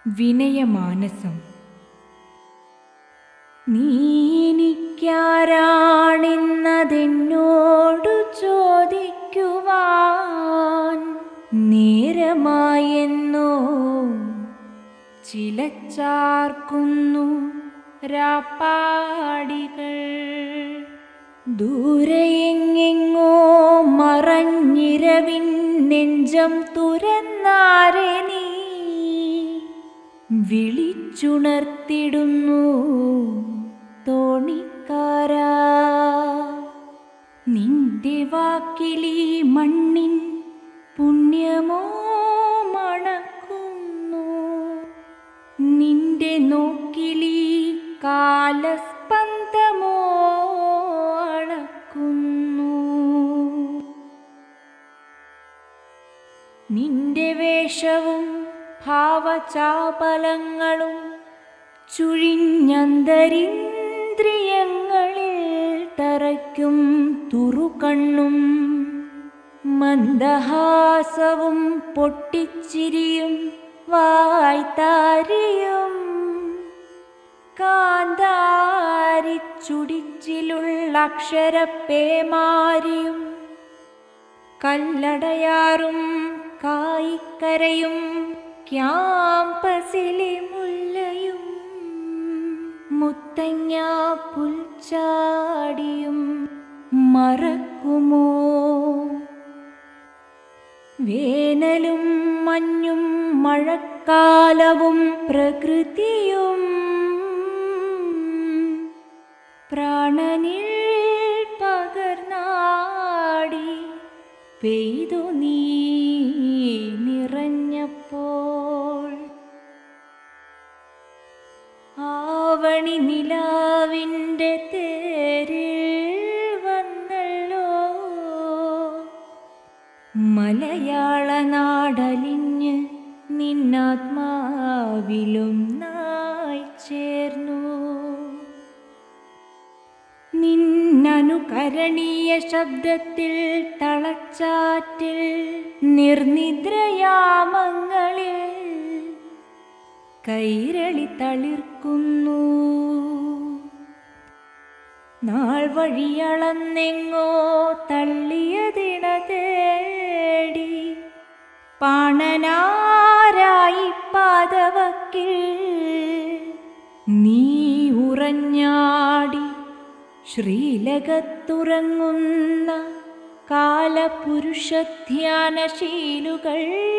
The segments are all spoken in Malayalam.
വിനയമാനസം നീനിക്കാരാണെന്നതെന്നോടു ചോദിക്കുവാൻ നേരമായെന്നോ ചിലച്ചാർക്കുന്നു രാപ്പാടികൾ ദൂരെയെങ്ങെങ്ങോ മറഞ്ഞിരവിൻ നെഞ്ചം തുരന്നാരെ നീ വിളിച്ചുണർത്തിടുന്നു തോണിക്കാരാ നിന്റെ വാക്കിലീ മണ്ണിൻ പുണ്യമോ മണക്കുന്നു നിന്റെ നോക്കിലീ കാലസ്പന്ദമോ അളക്കുന്നു നിന്റെ വേഷവും ഭാവചാപലങ്ങളും ചുഴിഞ്ഞന്തരിന്ദ്രിയങ്ങളിൽ തറയ്ക്കും തുറുകണ്ണും മന്ദഹാസവും പൊട്ടിച്ചിരിയും വായ്ത്താരിയും കാന്താരിച്ചുടിച്ചിലുള്ള അക്ഷരപ്പേമാരിയും കല്ലടയാറും കായിക്കരയും ക്യാമ്പസിലെ മുല്ലയും മുത്തങ്ങ പുൽച്ചാടിയും മറക്കുമോ വേനലും മഞ്ഞും മഴക്കാലവും പ്രകൃതിയും പ്രാണനിൽ പകർന്നാടി പെയ്തു നീ നിറഞ്ഞപ്പോൾ ആവണി നിലാവിൻ്റെ തേരിൽ വന്നല്ലോ മലയാള നാടലിഞ്ഞ് നിന്നാത്മാവിലും നായി ചേർന്നു നിന്നനുകരണീയ ശബ്ദത്തിൽ തളച്ചാറ്റിൽ നിർനിദ്രയാമങ്ങളിൽ കൈരളി തളിർക്കുന്നു നാൾ വഴിയളന്നെങ്ങോ തള്ളിയതിണ തേടി പാണനാരായി പാതവക്കിൽ നീ ഉറഞ്ഞാടി ശ്രീലകത്തുറങ്ങുന്ന കാലപുരുഷധ്യാനശീലുകൾ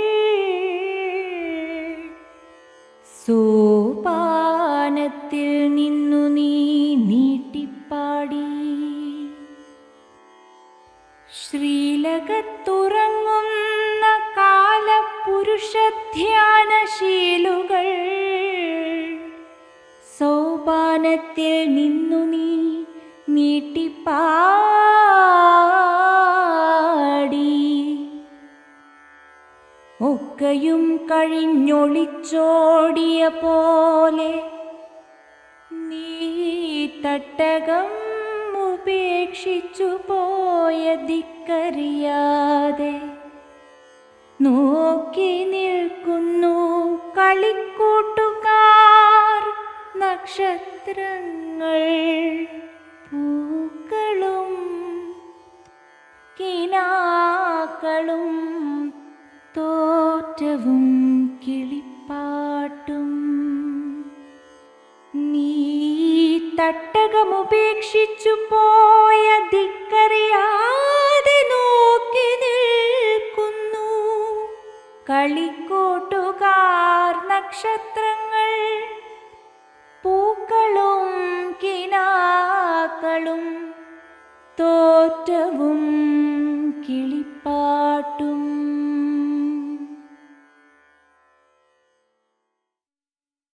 സോപാനത്തിൽ നിന്നു നീ നീട്ടിപ്പാടി ശ്രീലകത്തുറങ്ങുന്ന കാലപുരുഷധ്യാനശീലുകൾ സോപാനത്തിൽ നിന്നു നീ നീട്ടിപ്പാടി ഒക്കെയും കഴിഞ്ഞൊളിച്ചോടിയ പോലെ നീ തട്ടകം ഉപേക്ഷിച്ചു പോയ ദിക്കറിയാതെ നോക്കി നിൽക്കുന്നു കളിക്കൂട്ടുകാർ നക്ഷത്രങ്ങൾ പൂക്കളും കിനാക്കളും തോറ്റവും കിളിപ്പാട്ടും നീ തട്ടകമുപേക്ഷിച്ചു പോയ ദിക്കറിയാതെ നോക്കി നിൽക്കുന്നു കളിക്കോട്ടുകാർ നക്ഷത്രങ്ങൾ പൂക്കളും കിനാക്കളും തോറ്റവും കിളിപ്പാട്ടും